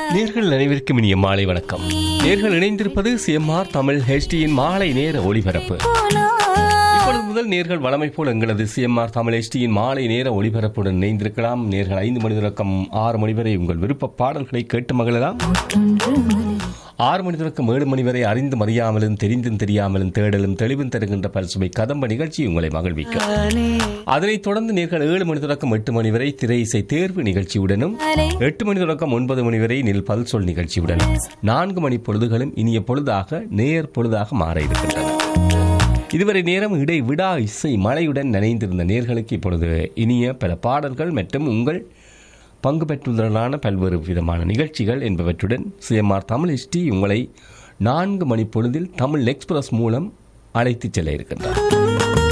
நேர்கள் அனைவருக்கும் இனிய மாலை வணக்கம் நேர்கள் இணைந்திருப்பது சிஎம்ஆர் தமிழ் ஹெச்டியின் மாலை நேர ஒளிபரப்பு இப்பொழுது முதல் நேர்கள் வளமை போல் எங்களது சிஎம்ஆர் தமிழ் ஹெச்டியின் மாலை நேர ஒளிபரப்புடன் இணைந்திருக்கலாம் நேர்கள் ஐந்து மணி தொடக்கம் ஆறு மணி வரை உங்கள் விருப்ப பாடல்களை கேட்டு மகிழலாம் ஆறு மணி தொடக்கம் ஏழு மணி வரை அறிந்தும் அறியாமலும் தெரிந்தும் தெரியாமலும் தேடலும் தெளிவும் தருகின்ற பல்சுமை கதம்ப நிகழ்ச்சி உங்களை மகிழ்விக்கும் அதனைத் தொடர்ந்து நேர்கள் ஏழு மணி தொடக்கம் எட்டு மணி வரை திரை இசை தேர்வு நிகழ்ச்சியுடனும் எட்டு மணி தொடக்கம் ஒன்பது மணி வரை நில் பல்சொல் நிகழ்ச்சியுடனும் நான்கு மணி பொழுதுகளும் இனிய பொழுதாக நேர் பொழுதாக மாற இருக்கின்றன இதுவரை நேரம் இடை விடா இசை மழையுடன் நனைந்திருந்த நேர்களுக்கு இப்பொழுது இனிய பல பாடல்கள் மற்றும் உங்கள் பங்கு பெற்றுள்ளதான பல்வேறு விதமான நிகழ்ச்சிகள் என்பவற்றுடன் சிஎம்ஆர் தமிழ் ஹிஸ்டி உங்களை நான்கு மணி பொழுதில் தமிழ் எக்ஸ்பிரஸ் மூலம் அழைத்துச் செல்ல இருக்கின்றார்